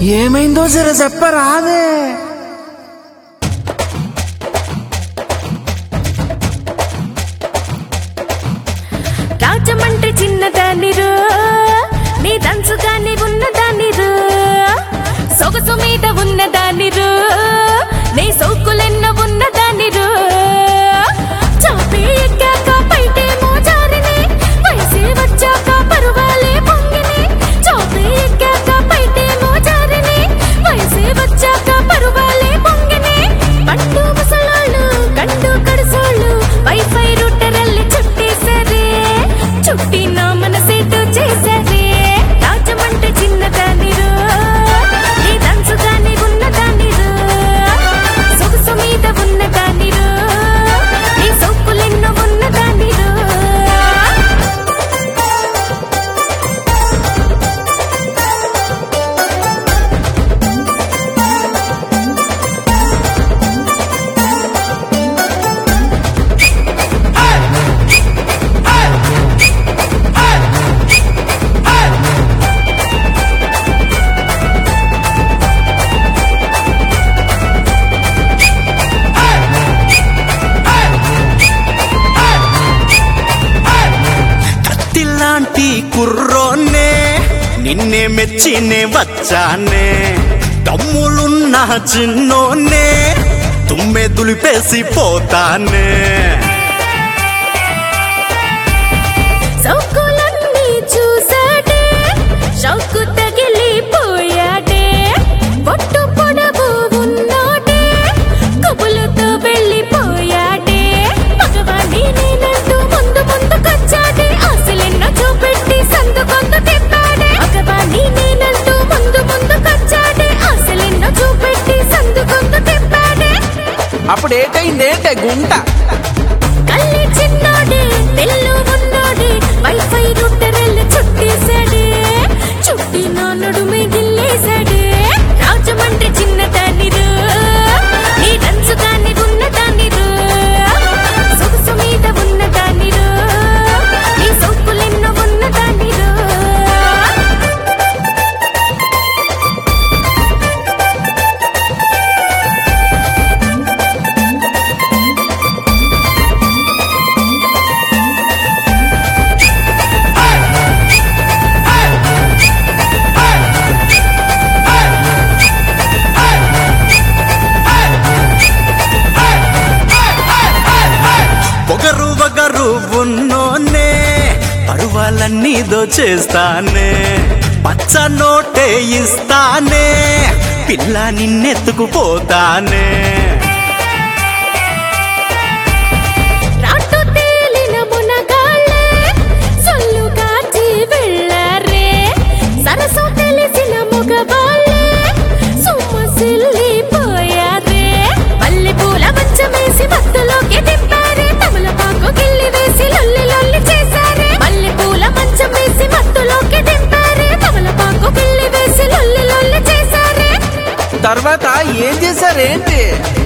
ఏమైందో జర చెప్పరాదే రాజమండ్రి చిన్నదానిరు నీ దంచుగానే ఉన్నదానిరు సొగసు మీద ఉన్నదానిరు నీ సోకులెన్న ఉన్నదానిరు చాపే ఎక్కాక పైటేమో జారిని వయసే వచ్చాక పరువాలే పొంగిని చాపే ఎక్కాక పైటేమో జారిని వయసే వచ్చాక పరువాలే పొంగిని పండు ముసలోళ్ళు కండు కడుసోళ్ళు వైఫై రూటరల్లి చుట్టేశారే చుట్టి నా మనసేటు చేశారే రాజమండ్రి చిన్నదానిరు నీ దంచుగానే ఉన్నదానిరు సొగసు మీద ఉన్నదానిరు నీ సొక్కులెన్నో ఉన్నదానిరు కత్తిలాంటి కుర్రోనే నిన్నే మెచ్చినే వచ్చానే దమ్ములున్న చిన్నోనే తుమ్మె దులిపేసి పోతానే సౌకులన్నీ చూసాడే షౌకు తగిలిపోయాడే పొట్టు పొడవు ఉన్నాడే కబులతో వెళ్ళిపోయాడే మగవాణ్ణి నేనంటూ ముందు ముందుకొచ్చాడే ఆశలెన్న చూపెట్టి సందు కొందు తిప్పాడే మగవాణ్ణి నేనంటూ ముందు ముందుకొచ్చాడే ఆశలెన్న చూపెట్టి సందు కొందు తిప్పాడే అప్పుడు ఏటైంది ఏంటే గుంట కళ్ళి చిన్నోడే తెల్లు ఉన్నోడే వైఫై రూటరెల్లి చుట్టేశాడే చుట్టి నా నడుమే గిల్లేశాడే రాజమండ్రి చిన్నదానిరు నీ దంచుగాని ఉన్నదానిరు సొగసు మీద ఉన్నదానిరు నీ సొక్కులెన్నో ఉన్నదానిరు పొగరు వగరు ఉన్నోనే పరువాలన్నీ దోచేస్తానే పచ్చ నోటే ఇస్తానే పిల్ల నిన్నెత్తుకుపోతానే రాటు తేలిన మునగాళ్ళే సొల్లు కాచి వెళ్ళారే సరసు తెలిసిన మగవాళ్ళే సొమ్మసిల్లిపోయారే మల్లె పూల మంచమేసి మత్తులోకి తిప్పారే తమలపాకు గిల్లి వేసి లొల్లి లొల్లి చేశారే మల్లె పూల మంచమేసి మత్తులోకి తిప్పారే తమలపాకు గిల్లి వేసి లొల్లి లొల్లి చేశారే తర్వాత ఏం చేశారేంటి